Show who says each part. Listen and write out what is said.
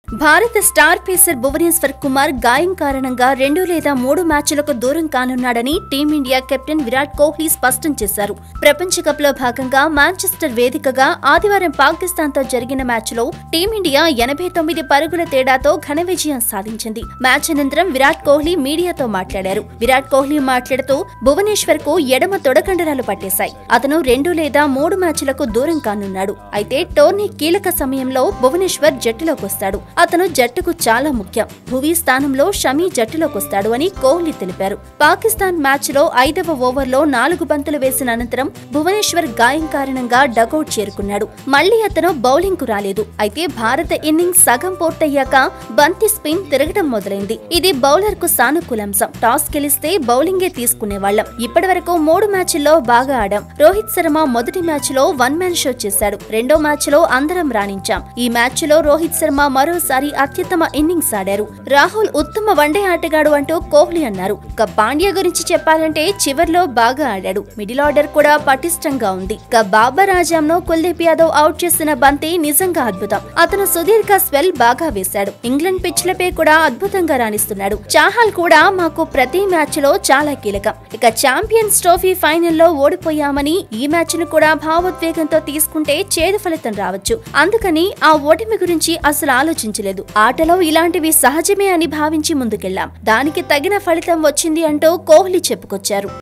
Speaker 1: భారత star pacer Bhubaneswar Kumar గాయం కారణంగా రెండు లేదా మూడు మ్యాచ్లకు దూరం కానున్నాడని టీమిండియా కెప్టెన్ విరాట్ కోహ్లీ స్పష్టం చేశారు ప్రపంచ కప్ లో భాగంగా మాంచెస్టర్ వేదికగా ఆదివారం పాకిస్తాన్ తో జరిగిన మ్యాచ్ లో టీమిండియా ఎనభై తొమ్మిది పరుగుల తేడాతో ఘన విజయం సాధించింది మ్యాచ్ అనంతరం విరాట్ కోహ్లీ మీడియాతో మాట్లాడారు విరాట్ కోహ్లీ మాట్లాడుతూ భువనేశ్వర్ కు ఎడమ తొడకండరాలు పట్టేశాయి అతను రెండు లేదా మూడు మ్యాచ్లకు దూరం కానున్నాడు అయితే టోర్నీ కీలక సమయంలో భువనేశ్వర్ జట్టులోకి వస్తాడు అతను జట్టుకు చాలా ముఖ్యం భువీ స్థానంలో షమీ జట్టులోకి వస్తాడు అని కోహ్లీ తెలిపారు పాకిస్తాన్ మ్యాచ్ లో ఐదవ ఓవర్లో నాలుగు బంతులు వేసిన అనంతరం భువనేశ్వర్ గాయం కారణంగా డగౌట్ చేరుకున్నాడు మళ్లీ అతను బౌలింగ్ కు రాలేదు అయితే భారత ఇన్నింగ్స్ సగం పూర్తయ్యాక బంతి స్పిన్ తిరగడం మొదలైంది ఇది బౌలర్ కు సానుకూలాంశం టాస్ గెలిస్తే బౌలింగే తీసుకునేవాళ్లం ఇప్పటి వరకు మూడు మ్యాచ్ల్లో బాగా ఆడాం రోహిత్ శర్మ మొదటి మ్యాచ్ లో వన్ మ్యాన్ షో చేశాడు రెండో మ్యాచ్ లో అందరం రాణించాం ఈ మ్యాచ్ లో రోహిత్ శర్మ మరోసారి అత్యుత్తమ ఇన్నింగ్స్ ఆడారు రాహుల్ ఉత్తమ వన్డే ఆటగాడు అంటూ కోహ్లీ అన్నారు ఇక పాండ్యా గురించి చెప్పాలంటే చివర్లో బాగా ఆడాడు మిడిల్ ఆర్డర్ కూడా పటిష్టంగా ఉంది ఇక బాబర్ ఆజామ్ ను కుల్దీప్ యాదవ్ అవుట్ చేసిన బంతి నిజంగా అద్భుతం అతను సుదీర్ఘ స్వెల్ బాగా వేశాడు ఇంగ్లాండ్ పిచ్లపై కూడా అద్భుతంగా రాణిస్తున్నాడు చాహల్ కూడా మాకు ప్రతి మ్యాచ్ లో చాలా కీలకం ఇక ఛాంపియన్స్ ట్రోఫీ ఫైనల్లో ఓడిపోయామని ఈ మ్యాచ్ ను కూడా భావోద్వేగంతో తీసుకుంటే చేదు ఫలితం రావచ్చు అందుకని ఆ ఓటమి గురించి అసలు ఆలోచించలేదు ఆటలో ఇలాంటివి సహజమే అని భావించి ముందుకెళ్లాం దానికి తగిన ఫలితం వచ్చింది అంటూ కోహ్లీ చెప్పుకొచ్చారు